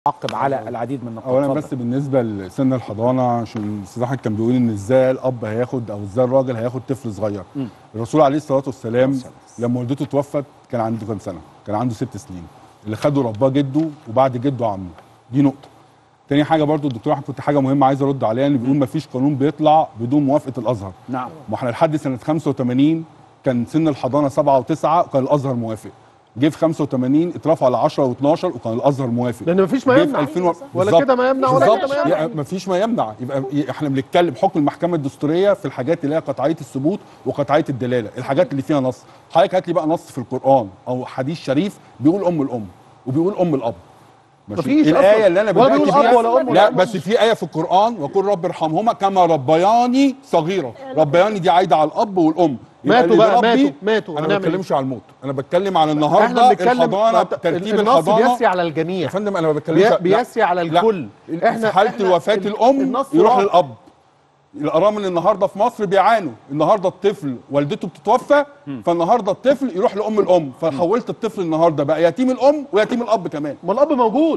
عقب على العديد من النقاط اولا اتفضل. بس بالنسبه لسن الحضانه عشان الاستاذ احمد كان بيقول ان ازاي الاب هياخد او ازاي الراجل هياخد طفل صغير مم. الرسول عليه الصلاه والسلام لما والدته توفت كان عنده كام سنه كان عنده ست سنين اللي خده رباه جده وبعد جده عمه دي نقطه تاني حاجه برضو الدكتور احمد كنت حاجه مهمه عايز ارد عليها ان بيقول ما فيش قانون بيطلع بدون موافقه الازهر نعم ما احنا لحد سنه 85 كان سن الحضانه 7 و9 وكان الازهر موافق جه في 85 اترفع ل 10 و12 وكان الازهر موافق لان مفيش ما جه في يمنع 2000 و- ولا بالظبط. كده ما يمنع ولا بالظبط. كده ما يمنع يعني مفيش ما يمنع يبقى احنا بنتكلم حكم المحكمه الدستوريه في الحاجات اللي هي قطعيه الثبوت وقطعيه الدلاله الحاجات اللي فيها نص حضرتك هات لي بقى نص في القران او حديث شريف بيقول ام الام وبيقول ام الاب ماشي مفيش الايه أصلاً. اللي انا ولا بدات بيقول فيها أب ولا أم ولا لا أم. بس في ايه في القران وقل رب ارحمهما كما ربياني صغيره ربياني دي عايده على الاب والام يبقى ماتوا اللي بقى، بيربي- ماتوا- ماتوا. انا ما هنعمل إيه؟ بتكلمش على الموت انا بتكلم على احنا النهارده بنتكلم الحضانه ما- ترتيب النص الحضانه بيسري على يا الجميع فندم انا ما بتكلمش بي- بيسري على لا. الكل احنا في حاله وفاه ال- الام النص يروح واضح. للاب الارامل النهارده في مصر بيعانوا النهارده الطفل والدته بتتوفى فالنهارده الطفل يروح لام الام فحولت الطفل النهارده بقى يتيم الام ويتيم الاب كمان ما الاب موجود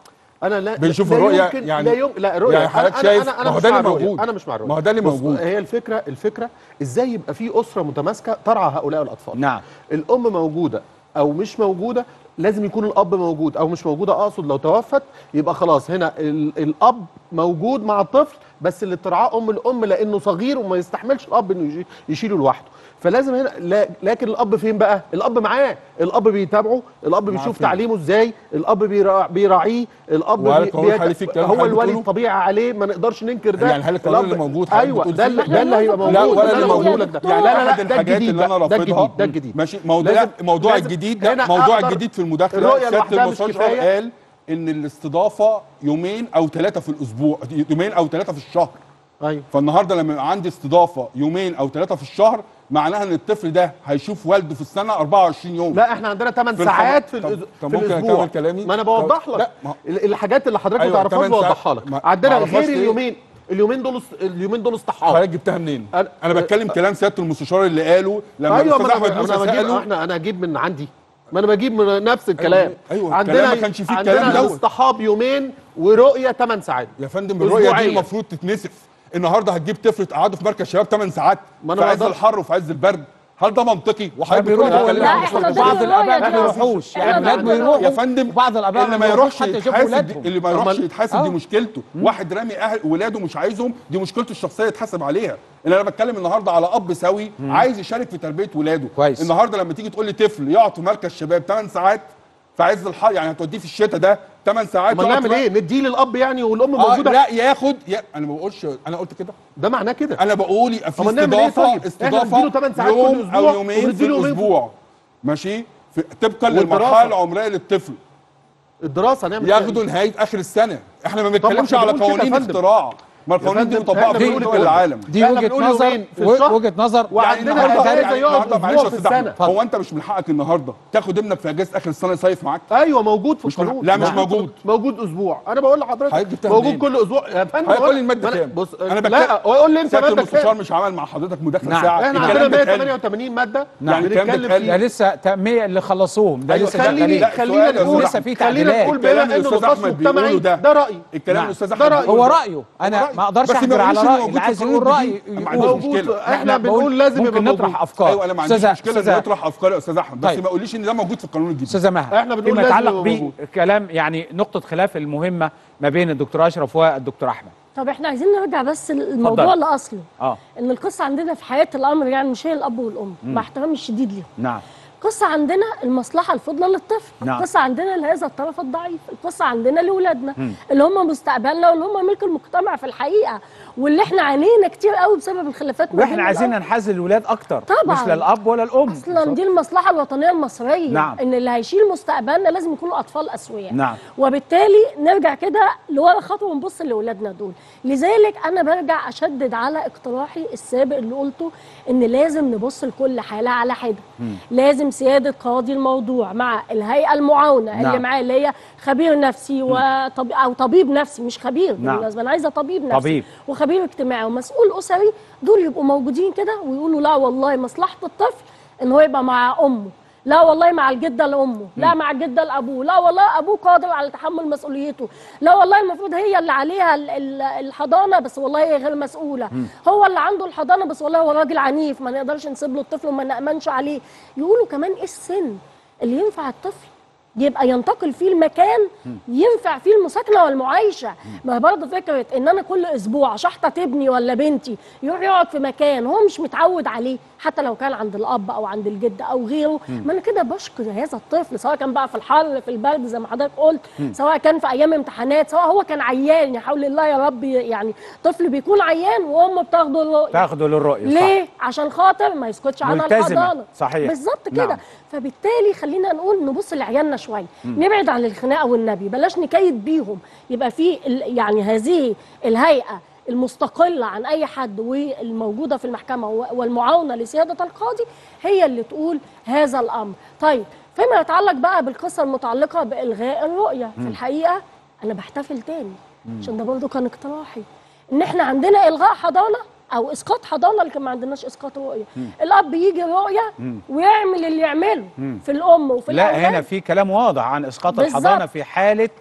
انا لا بنشوف لا الرؤية يمكن يعني- لا يم... لا الرؤيه يعني حضرتك أنا- شايف- انا انا ما هو مش ده مع اللي الرؤية. موجود. انا مش مع الرؤيه ما هو ده اللي بص، موجود. هي الفكره الفكره ازاي يبقى في اسره متماسكه ترعى هؤلاء الاطفال نعم الام موجوده او مش موجوده لازم يكون الاب موجود او مش موجوده اقصد لو توفت يبقى خلاص هنا ال... الاب موجود مع الطفل بس اللي ترعاه ام الام لانه صغير وما يستحملش الاب انه يشي- يشيله لوحده فلازم هنا لا لكن الاب فين بقى الاب معاه الاب بيتابعه الاب بيشوف فين؟ تعليمه ازاي الاب بيرا- بيراعيه الاب وهل بي- القانون بيت- الحالي فيه الكلام هو اللي الولي بتقوله؟ الطبيعي عليه ما نقدرش ننكر ده يعني هل القانون الأب- اللي موجود حضرتك ايوه بتقول ده فيه؟ اللي ده اللي هيبقى موجود لا ده ولا اللي اللي أنا موجود بقوله لك ده. يعني لا لا لا احد ده الحاجات الجديد اللي انا بقى، ده رافضها الجديد ده الجديد ماشي موضوع لازم- الموضوع لازم- الجديد ده هنا موضوع أقدر- الجديد في المداخله الرؤية سياده لوحدها مش المستشار كفاية. قال ان الاستضافه يومين او ثلاثه في الاسبوع يومين او ثلاثه في الشهر ايوه فالنهارده لما يبقى عندي استضافه يومين او ثلاثه في الشهر معناها ان الطفل ده هيشوف والده في السنه 24 يوم لا احنا عندنا 8 في الخم- ساعات في, طب- الأز... طب في ممكن الاسبوع أكمل كلامي؟ ما انا بوضح طب- لك لا، ما هو- ال- الحاجات اللي حضرتك أيوة، ما تعرفهاش تمن ساعات. بوضحها لك ما- عندنا ما أعرفهاش غير ليه؟ اليومين اليومين دول است- اليومين دول اصطحاب حضرتك جبتها منين؟ أنا- انا بتكلم كلام سياده المستشار اللي قاله لما ايوه الاستاذ ما احمد انا موسى انا بجيب ساله احنا انا اجيب من عندي ما انا بجيب من نفس الكلام أيوة، الكلام ما كانش فيه الكلام عندنا دوت. اصطحاب يومين ورؤيه 8 ساعات يا فندم الرؤيه دي أسبوعية. المفروض تتنسف النهارده هتجيب طفل تقعده في مركز شباب 8 ساعات ما أنا في عز بقدر- الحر وفي عز البرد هل ده منطقي وحضرتك بيروحوا بتقول ولا الكلام لا، ده احنا مش بعض منطقي؟ الاباء ما احنا بيروحوش احنا يعني الولاد عندنا- بيروحوا يا فندم وبعض الاباء اللي ما بيروحوش يروحش حتى يشوفوا يتحاسب ولادهم اللي ما يروحش أمال- يتحاسب دي آه. مشكلته واحد رامي اهل ولاده مش عايزهم دي مشكلته الشخصيه يتحاسب عليها ان انا بتكلم النهارده على اب سوي عايز يشارك في تربيه ولاده كويس. النهارده لما تيجي تقول لي طفل يقعد في مركز شباب 8 ساعات في عز الحر يعني هتوديه في الشتاء ده 8 ساعات ما يقعد نعمل في- ايه نديه للاب يعني والام آه موجوده لا ياخد يا انا ما بقولش انا قلت كده ده معناه كده انا بقول يبقى في طب نعمل إيه استضافه طيب؟ إحنا استضافه نديله 8 ساعات كل يوم أسبوع او يومين في ونديله يومين في- الاسبوع ماشي في طبقا والدراسة. للمرحله العمريه للطفل الدراسه نعمل فيها ياخدوا إيه؟ نهايه اخر السنه احنا ما ما بنتكلمش إحنا على بنقول كده يا قوانين فندم. اختراع ما القوانين دي فندم، مطبقه إحنا في بنقول كل دول كده. العالم دي إحنا وجهه بنقول نظر يومين في و- الشهر وجهه نظر وعندنا النهارده أجازة يعني يقعد النهارده أسبوع معلش يا في استاذ احمد السنة. هو انت مش من حقك النهارده تاخد ابنك في اجازه اخر السنه يصيف معاك ايوه موجود في مش من- القانون لا، مش موجود- موجود. موجود اسبوع انا بقول لحضرتك حضرتك جبتها موجود منين؟ كل اسبوع يا فندم هيقول وأنا- لي الماده ما أنا- كام بص انا لا قول لي انت سياده ماده المستشار كام مش عمل مع حضرتك مداخله نعم. ساعه احنا الكلام عندنا ده اتقال. 188 ماده يعني الكلام ده بنتكلم اتقال. ده فيه لسه تأمية اللي خلصوهم ده أيوة، لسه خليني شغالين لا، خلينا سؤال يا نقول لسه في خلينا تعديلات. نقول الكلام بما اللي انه الأستاذ نقاش أحمد بيقوله مجتمعي ده. ده رايي الكلام نعم. اللي الاستاذ ده احمد رأيه. بيقوله هو ده. رأيه أنا رأيه. ما أقدرش بس ما أحجر على يقوليش إنه رأي موجود اللي في عايز القانون يقول رأي الجديد. ما يقول. عنديش موجود. مشكله احنا بقول بنقول لازم ممكن يبقى نطرح موجود. أفكار ايوه انا ما عنديش أستاذة- مشكله أستاذة- ان يطرح افكار يا استاذ احمد بس طيب. ما يقوليش ان ده موجود في القانون الجديد استاذه مها إحنا بنقول فيما لازم يتعلق يبقى موجود. بكلام يعني نقطه خلاف المهمه ما بين الدكتور اشرف والدكتور احمد طب احنا عايزين نرجع بس الموضوع اتفضل. لاصله اه ان القصه عندنا في حياه الامر يعني مش هي الاب والام مع احترامي الشديد ليهم نعم القصه عندنا المصلحه الفضلى للطفل نعم. القصه عندنا لهذا الطرف الضعيف القصه عندنا لاولادنا اللي هم مستقبلنا واللي هم ملك المجتمع في الحقيقه واللي احنا عانينا كتير قوي بسبب الخلافات ما واحنا بين عايزين الأب. ننحاز للولاد اكتر طبعاً. مش للاب ولا الام اصلا دي المصلحه الوطنيه المصريه نعم. ان اللي هيشيل مستقبلنا لازم يكونوا اطفال اسوياء نعم. وبالتالي نرجع كده لورا خطوه ونبص لاولادنا دول لذلك انا برجع اشدد على اقتراحي السابق اللي قلته ان لازم نبص لكل حاله على حده لازم سياده قاضي الموضوع مع الهيئه المعاونه نعم. اللي معاه اللي هي خبير نفسي وطبيب او طبيب نفسي مش خبير نعم. بالمناسبه انا عايزه طبيب نفسي طبيب. وخبير اجتماعي ومسؤول اسري دول يبقوا موجودين كده ويقولوا لا والله مصلحه الطفل ان هو يبقى مع امه لا والله مع الجده لامه لا مع الجده لابوه لا والله ابوه قادر على تحمل مسؤوليته لا والله المفروض هي اللي عليها ال- ال- الحضانه بس والله هي غير مسؤوله هو اللي عنده الحضانه بس والله هو راجل عنيف ما نقدرش نسيب له الطفل وما نامنش عليه يقولوا كمان ايه السن اللي ينفع الطفل يبقى ينتقل فيه المكان ينفع فيه المساكنه والمعايشه ما هي برضه فكره ان انا كل اسبوع شحطه ابني ولا بنتي يروح يقعد في مكان هو مش متعود عليه حتى لو كان عند الاب او عند الجد او غيره ما انا كده بشكر هذا الطفل سواء كان بقى في الحر في البرد زي ما حضرتك قلت سواء كان في ايام امتحانات سواء هو كان عيان يا حول الله يا رب يعني طفل بيكون عيان وامه بتاخده الرؤيه تاخده للرؤيه ليه؟ عشان خاطر ما يسكتش عنها ملتزمة. الحضانه صحيح. بالظبط كده نعم. فبالتالي خلينا نقول نبص لعيالنا شويه نبعد عن الخناقه والنبي بلاش نكيد بيهم يبقى في ال- يعني هذه الهيئه المستقله عن اي حد والموجوده في المحكمه و- والمعاونه لسياده القاضي هي اللي تقول هذا الامر طيب فيما يتعلق بقى بالقصه المتعلقه بالغاء الرؤيه في الحقيقه انا بحتفل تاني عشان ده برضه كان اقتراحي ان احنا عندنا الغاء حضانه او اسقاط حضانه لكن ما عندناش اسقاط رؤيه الاب يجي رؤيه ويعمل اللي يعمله في الام وفي لا الأولاد. هنا في كلام واضح عن اسقاط بالظبط. الحضانه في حاله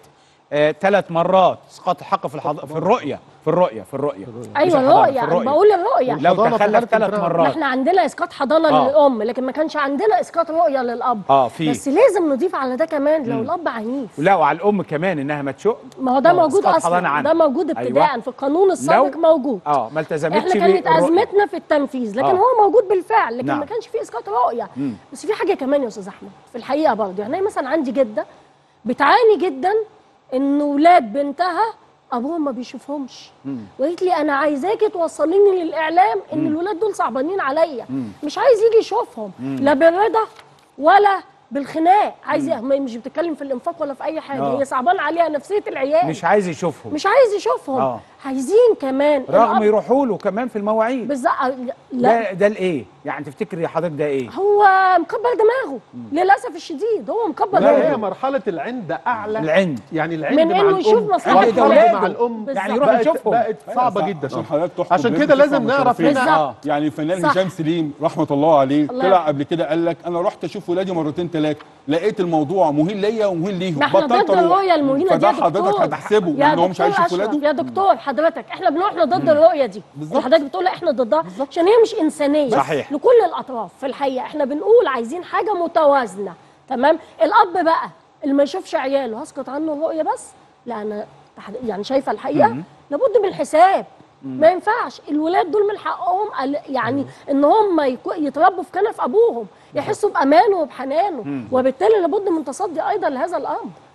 ثلاث مرات اسقاط الحق في الحض... في الرؤيه في الرؤيه في الرؤيه مش ايوه الحضانة، الرؤيه أنا بقول الرؤيه لو الحضانة في تخلف حالة ثلاث امتناع. ما مرات احنا عندنا اسقاط حضانه آه. للام لكن ما كانش عندنا اسقاط رؤيه للاب اه في بس لازم نضيف على ده كمان لو الاب عنيف لا وعلى الام كمان انها ما تشق ما هو ده آه، موجود إسقاط حضانة اصلا عنها. ده موجود ابتداء أيوة. في القانون السابق لو- موجود اه ما التزمتش احنا كانت بالرؤية. ازمتنا في التنفيذ لكن آه. هو موجود بالفعل لكن نعم. ما كانش فيه اسقاط رؤيه بس في حاجه كمان يا استاذ احمد في الحقيقه برضه يعني أنا مثلا عندي جده بتعاني جدا ان ولاد بنتها ابوهم ما بيشوفهمش وقالت لي انا عايزاكي توصليني للاعلام ان الولاد دول صعبانين عليا مش عايز يجي يشوفهم لا بالرضا ولا بالخناق عايز ما- مش بتتكلم في الانفاق ولا في اي حاجه آه. هي صعبان عليها نفسيه العيال مش عايز يشوفهم مش عايز يشوفهم آه. عايزين كمان رغم الأب- يروحوا له كمان في المواعيد بالظبط لا ده ده الايه يعني تفتكري حضرتك ده ايه هو مكبر دماغه للاسف الشديد هو مكبر لا هي دماغه مرحله العند اعلى العند يعني العند من مع إنه الام يشوف مصلحة والحرب ولاده. مع الام بالظبط. يعني يروح بقت يشوفهم بقت صعبه أيوة، جدا عشان آه. حضرتك تحكم عشان لازم كده تفهم لازم نعرف الطرفين. هنا بالظبط. يعني الفنان صح. هشام سليم رحمه الله عليه الله طلع يرحمه. قبل كده قال لك انا رحت اشوف ولادي مرتين ثلاثه لقيت الموضوع مهين ليا ومهين ليهم ما احنا بطلت ضد أروح. الرؤيه المهينه دي فده يا حضرتك دكتور هتحسبه يا ان هو مش عايز دكتور يشوف أشرف، ولاده يا دكتور حضرتك احنا بنروح ضد الرؤيه دي بالظبط. حضرتك بتقول احنا ضدها عشان هي مش انسانيه صحيح. لكل الاطراف في الحقيقه احنا بنقول عايزين حاجه متوازنه تمام الاب بقى اللي ما يشوفش عياله هسقط عنه الرؤيه بس لا انا تح- يعني شايفه الحقيقه لابد من حساب ما ينفعش الولاد دول من حقهم ال- يعني ان هم يكو- يتربوا في كنف ابوهم يحسوا بامانه وبحنانه وبالتالي لابد من تصدي ايضا لهذا الامر